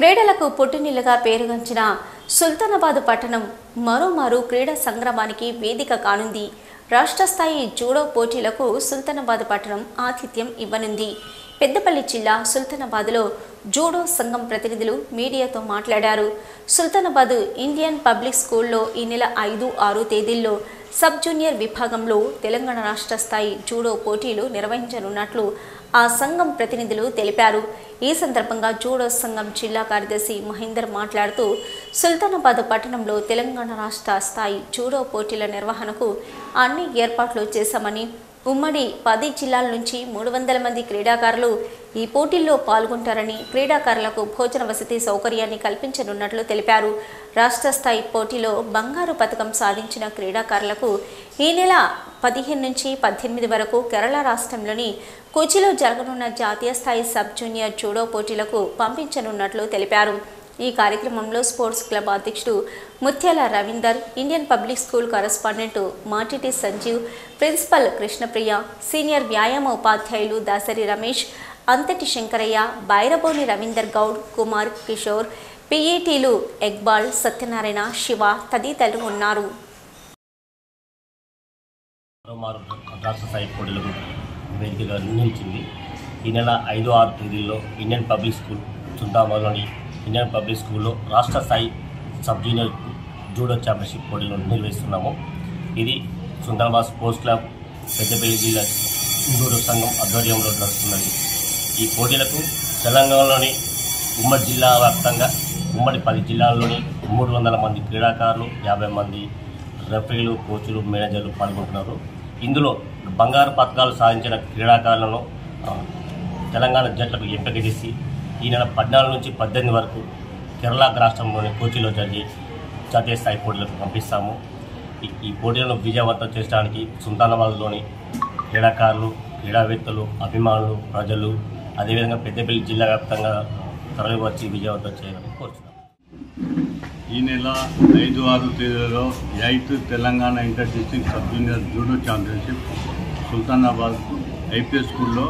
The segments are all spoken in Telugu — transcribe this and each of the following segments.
క్రీడలకు పుట్టినిల్లుగా పేరుగాంచిన సుల్తానాబాద్ పట్టణం మరోమారు క్రీడా సంగ్రామానికి వేదిక కానుంది రాష్ట్ర స్థాయి జూడో పోటీలకు సుల్తానాబాద్ పట్టణం ఆతిథ్యం ఇవ్వనుంది పెద్దపల్లి జిల్లా సుల్తానాబాద్లో జూడో సంఘం ప్రతినిధులు మీడియాతో మాట్లాడారు సుల్తానాబాద్ ఇండియన్ పబ్లిక్ స్కూల్లో ఈ నెల ఐదు ఆరు తేదీల్లో సబ్ జూనియర్ విభాగంలో తెలంగాణ రాష్ట్ర స్థాయి జూడో పోటీలు నిర్వహించనున్నట్లు ఆ సంఘం ప్రతినిధులు తెలిపారు ఈ సందర్భంగా జూడో సంఘం జిల్లా కార్యదర్శి మహేందర్ మాట్లాడుతూ సుల్తానాబాద్ పట్టణంలో తెలంగాణ రాష్ట్ర స్థాయి జూడో పోటీల నిర్వహణకు అన్ని ఏర్పాట్లు చేశామని ఉమ్మడి పది జిల్లాల నుంచి మూడు వందల మంది క్రీడాకారులు ఈ పోటీల్లో పాల్గొంటారని క్రీడాకారులకు భోజన వసతి సౌకర్యాన్ని కల్పించనున్నట్లు తెలిపారు రాష్ట్ర స్థాయి పోటీలో బంగారు పథకం సాధించిన క్రీడాకారులకు ఈ నెల పదిహేను నుంచి పద్దెనిమిది వరకు కేరళ రాష్ట్రంలోని కొచ్చిలో జరగనున్న జాతీయ స్థాయి సబ్ జూనియర్ జూడో పోటీలకు పంపించనున్నట్లు తెలిపారు ఈ కార్యక్రమంలో స్పోర్ట్స్ క్లబ్ అధ్యక్షుడు Muthyala Ravinder Indian public school correspondent మాటిటి సంజీవ్ ప్రిన్సిపల్ కృష్ణప్రియ సీనియర్ వ్యాయామ ఉపాధ్యాయులు దాసరి రమేష్ అంతటి శంకరయ్య బైరబోని రవీందర్ గౌడ్ కుమార్ కిషోర్ పిఈటీలు ఎక్బాల్ సత్యనారాయణ శివ తదితరులు ఉన్నారు మరోమారు రాష్ట్ర స్థాయి పోటీలకు వేదికగా నిర్ణయించింది ఈ నెల ఐదు ఆరు తేదీల్లో ఇండియన్ పబ్లిక్ స్కూల్ చుందాబాద్లోని ఇండియన్ పబ్లిక్ స్కూల్లో రాష్ట్ర స్థాయి సబ్ జూనియర్ జూడో ఛాంపియన్షిప్ పోటీలు నిర్వహిస్తున్నాము ఇది సుందరబాద్ స్పోర్ట్స్ క్లబ్ పెద్దపల్లి జిల్లా జూడో సంఘం ఆధ్వర్యంలో నడుస్తున్నది ఈ పోటీలకు తెలంగాణలోని ఉమ్మడి జిల్లా వ్యాప్తంగా ఉమ్మడి పది జిల్లాల్లోని మూడు వందల మంది క్రీడాకారులు యాభై మంది రెఫరీలు కోచ్లు మేనేజర్లు పాల్గొంటున్నారు ఇందులో బంగారు పథకాలు సాధించిన క్రీడాకారులను ఆ, తెలంగాణ జట్లకు ఎంపిక చేసి ఈ నెల పద్నాలుగు నుంచి పద్దెనిమిది వరకు కేరళ రాష్ట్రంలోని కోచిలో జరిగే జాతీయ స్థాయి పోటీలకు పంపిస్తాము ఈ- ఈ పోటీలను విజయవంతం చేయడానికి సుల్తానాబాద్లోని క్రీడాకారులు క్రీడావేత్తలు అభిమానులు ప్రజలు అదేవిధంగా పెద్దపల్లి జిల్లా వ్యాప్తంగా తరలివచ్చి విజయవంతం చేయాలని కోరుతున్నాం ఈ నెల ఐదు ఆరు తేదీలలో eighth Telangana inter district sub junior judo championship Sultanabad IPS స్కూల్లో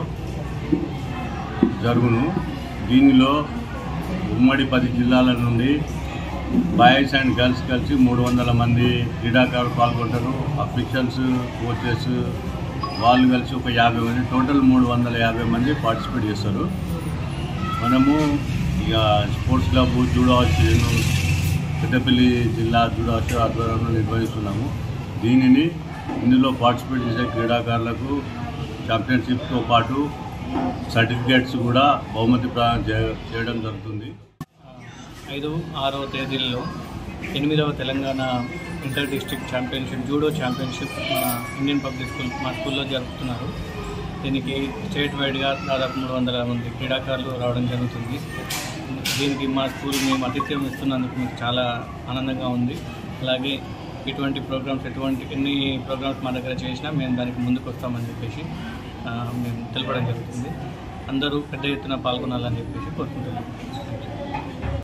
జరుగును దీనిలో ఉమ్మడి పది జిల్లాల నుండి బాయ్స్ అండ్ గర్ల్స్ కలిసి మూడు వందల మంది క్రీడాకారులు పాల్గొంటారు అఫీషియల్స్ కోచెస్ వాళ్ళు కలిసి ఒక యాభై మంది టోటల్ మూడు వందల యాభై మంది పార్టిసిపేట్ చేస్తారు మనము ఇక sports club judo association Peddapalli జిల్లా జూడో అసోసియేషన్ ఆధ్వర్యంలో నిర్వహిస్తున్నాము దీనిని ఇందులో పార్టిసిపేట్ చేసే క్రీడాకారులకు ఛాంపియన్షిప్తో పాటు సర్టిఫికేట్స్ కూడా బహుమతి ప్రదానం చే- చేయడం జరుగుతుంది ఐదు ఆరో తేదీల్లో ఎనిమిదవ Telangana inter district championship judo championship మన ఇండియన్ పబ్లిక్ స్కూల్ మా స్కూల్లో జరుపుతున్నారు దీనికి స్టేట్ వైడ్గా దాదాపు మూడు వందల మంది క్రీడాకారులు రావడం జరుగుతుంది దీనికి మా స్కూల్ మేము ఆతిథ్యం ఇస్తున్నందుకు మీకు చాలా ఆనందంగా ఉంది అలాగే ఇటువంటి ప్రోగ్రామ్స్ ఎటువంటి ఎన్ని ప్రోగ్రామ్స్ మా దగ్గర చేసినా మేము దానికి ముందుకు వస్తామని చెప్పేసి ఆ, మేము తెలపడం జరుగుతుంది అందరూ పెద్ద ఎత్తున పాల్గొనాలని చెప్పేసి కోరుకుంటున్నాం